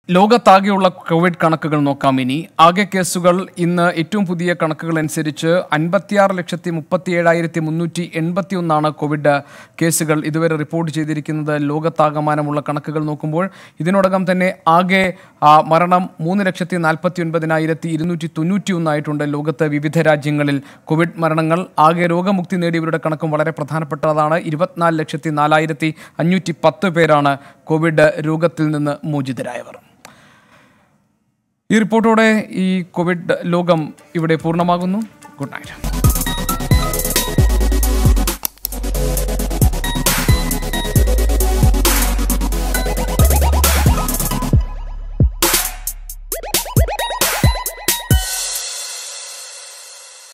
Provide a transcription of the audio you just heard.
ലോകത്താകെയുള്ള Covid കണക്കുകൾ നോക്കാം ഇനി ആകെ കേസുകൾ ഇന്ന് ഏറ്റവും പുതിയ കണക്കുകൾ അനുസരിച്ച് അൻപത്തിയാറ് ലക്ഷത്തി മുപ്പത്തി ഏഴായിരത്തി മുന്നൂറ്റി എൺപത്തി ഒന്നാണ് കോവിഡ് കേസുകൾ ഇതുവരെ റിപ്പോർട്ട് ചെയ്തിരിക്കുന്നത് ലോകത്താകമാനമുള്ള കണക്കുകൾ നോക്കുമ്പോൾ ഇതിനോടകം തന്നെ ആകെ ആ, മരണം മൂന്ന് ലക്ഷത്തി നാൽപ്പത്തി ഒൻപതിനായിരത്തി ഇരുന്നൂറ്റി തൊണ്ണൂറ്റി ഒന്നായിട്ടുണ്ട് ലോകത്ത് വിവിധ രാജ്യങ്ങളിൽ കോവിഡ് മരണങ്ങൾ ആകെ രോഗമുക്തി നേടിയവരുടെ കണക്കും വളരെ പ്രധാനപ്പെട്ടതാണ് ഇരുപത്തിനാല് ലക്ഷത്തി നാലായിരത്തി അഞ്ഞൂറ്റി പത്ത് പേരാണ് കോവിഡ് രോഗത്തിൽ നിന്ന് മോചിതരായവർ ഈ റിപ്പോർട്ടോടെ ഈ കോവിഡ് ലോകം ഇവിടെ പൂർണ്ണമാകുന്നു ഗുഡ് നൈറ്റ്